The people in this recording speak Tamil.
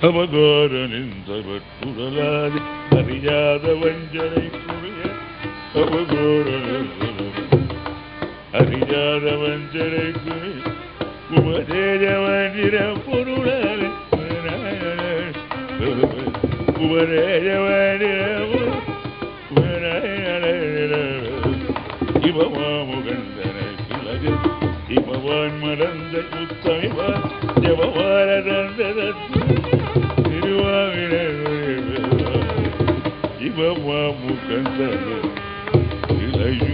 அவகோரனிந்தவற்றுடலாதி அறியாத வஞ்சனை புரிய அவகோரன் அறியாத வஞ்சனை புரிய உபதேஜ வஞ்சிர பொருளாலே உபதேஜ வஞ்சிர இவமாமுகந்தன கிளகு இமவான் மறந்த முத்தமிவான் ஜபவாரதந்த திருவாவின இவமாமுகந்தன இளையு